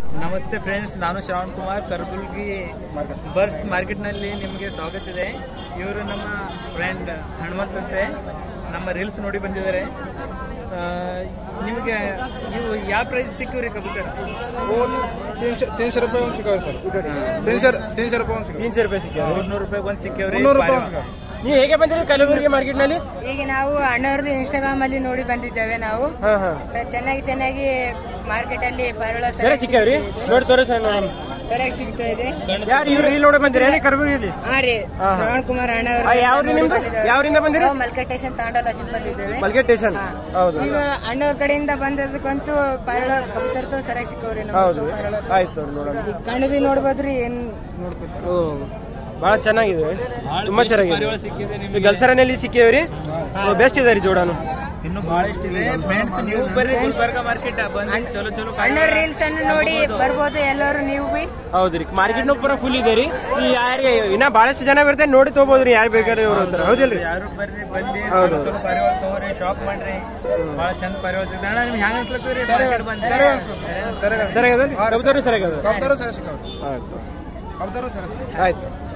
ನಮಸ್ತೆ ಫ್ರೆಂಡ್ಸ್ ನಾನು ಶ್ರವಣ್ ಕುಮಾರ್ ಕರ್ಬುಲ್ಗಿ ಬರ್ಸ್ ಮಾರ್ಕೆಟ್ನಲ್ಲಿ ನಿಮಗೆ ಸ್ವಾಗತ ಇದೆ ಇವರು ನಮ್ಮ ಫ್ರೆಂಡ್ ಹನುಮಂತ್ ಅಂತೆ ನಮ್ಮ ರೀಲ್ಸ್ ನೋಡಿ ಬಂದಿದ್ದಾರೆ ಆ, ನಿಮಗೆ ನೀವು ಯಾವ ಪ್ರೈಸ್ ಸಿಕ್ಕಿವ್ರಿ ಕಬೂತರ್ तीनशे तीनशे रुपये ಒಂದು ಸಿಕ್ಕಾವೆ ಸರ್ तीनशे तीनशे रुपये ಒಂದು ಸಿಕ್ಕಾವೆ ತೀನ್ಶೆ ರೂಪಾಯಿ ಸಿಕ್ಕಿದೆ ಮೂರ್ನೂರು ರೂಪಾಯಿ ಒಂದು ಸಿಕ್ಕವ್ರಿ ಮುನ್ನೂರು ರೂಪಾಯಿ ಒಂದು ಸಿಕ್ಕಾವೆ ನೀವು ಹೇಗೆ ಬಂದಿರಿ ಕಲಬುರಗಿ ಮಾರ್ಕೆಟ್ ನಲ್ಲಿ ಈಗ ನಾವು ಅಣ್ಣವ್ರದ್ದು ಇನ್ಸ್ಟಾಗ್ರಾಮ್ ಅಲ್ಲಿ ನೋಡಿ ಬಂದಿದ್ದೇವೆ ನಾವು ಹಾ ಹಾ ಸರ್ ಚೆನ್ನಾಗಿ ಚೆನ್ನಾಗಿ ಮಾರ್ಕೆಟ್ ಅಲ್ಲಿ ಪರಳ ಸರಿ ಸಿಕ್ಕವ್ರಿ ನೋಡಿ ತೋರಿಸ ನೋಡೋಣ ಸರಿಯಾಗಿ ಸಿಗ್ತಾ ಇದೆ ಯಾರು ಇವ್ರು ಇಲ್ಲಿ ನೋಡಿ ಬಂದಿರಿ ಏನಿ ಕಲಬುರಗಿಯಲ್ಲಿ ಹಾ ರೀ ಹಾ. ಶ್ರವಣ್ ಕುಮಾರ್ ಅಣ್ಣವ್ರು ಆ, ಯಾವ್ರಿ ನಿಮ್ದು? ಯಾವ್ರಿಂದ ಬಂದಿರಿ? ಮಲ್ಕೆ ಸ್ಟೇಷನ್ ತಾಂಡಲ ಬಂದಿದ್ದೇವೆ ಮಲ್ಗೆ ಸ್ಟೇಷನ್ ಹಾ. ಹೌದು ಈಗ ಅಣ್ಣವ್ರ ಕಡೆಯಿಂದ ಬಂದದಕ್ಕಂತೂ ಪರಳ ಕಬೂತರ್ತು ಸರಿಯಾಗಿ ಸಿಕ್ಕವ್ರಿ ಹೌದು ಪರಳ ಆಯ್ತು ನೋಡೋಣ ಕಣ್ಣು ಬಿ ನೋಡ್ಬೋದ್ರಿ ಏನ್ ನೋಡ್ಬೋದು ಓ ಬಹಳ ಚೆನ್ನಾಗಿದೆ ತುಂಬಾ ಚೆನ್ನಾಗಿದೆ ಸಿಕ್ಕಿದೆ ಈ ಗಲ್ಸರನಲ್ಲಿ ಸಿಕ್ಕಿವ್ರಿ ಬೆಸ್ಟ್ ಇದೆ ರೀ ಜೋಡಾನು ಇನ್ನು ಬಹಳ ಇಷ್ಟ ಇದೆ ಫ್ರೆಂಡ್ಸ್ ನೀವು ಬರ್ರಿ ಗುಲ್ಬರ್ಗ ಮಾರ್ಕೆಟ್ ಬಂದು ಚಲೋ ಚಲೋ ಅಣ್ಣವ್ರ ರೀಲ್ಸ್ ಅನ್ನು ನೋಡಿ ಬರ್ಬೋದು ಎಲ್ಲರೂ ನೀವು ಬಿ ಹೌದ್ರಿ ಮಾರ್ಕೆಟ್ ಪೂರ ಫುಲ್ ಇದೆ ರೀ ಈ ಯಾರಿಗೆ ಇನ್ನ ಬಹಳಷ್ಟು ಜನ ಬರ್ತಾರೆ ನೋಡಿ ತಗೋಬಹುದ್ರಿ ಯಾರು ಬೇಕಾದ್ರೆ ಇವ್ರ ಹತ್ರ ಹೌದಿಲ್ರಿ ಯಾರು ಬರ್ರಿ ಬಂದಿ ಹೌದು. ಚಲೋ ಚಲೋ ಪರಿವಾರ ತಗೋರಿ ಶಾಪ್ ಮಾಡ್ರಿ ಬಹಳ ಚಂದ ಪರಿವಾರ ಸಿಗ್ತದೆ ಅಣ್ಣ ನಿಮ್ಗೆ ಹೆಂಗ್ ಅನ್ಸ್ಲತ್ತೀರಿ ಮಾರ್ಕೆಟ್ ಬಂದ್ರೆ ಸರಿ ಸರಿಯಾಗದ ಕಬೂತರು ಸರಿಯಾಗದ ಕಬ್ದಾರು ಸರಿ ಸಿಕ್ಕಾವೆ ಆಯ್ತು ಕಬ್ದಾರು ಸರಿ ಸಿಕ್ಕಾವೆ ಆಯ್ತು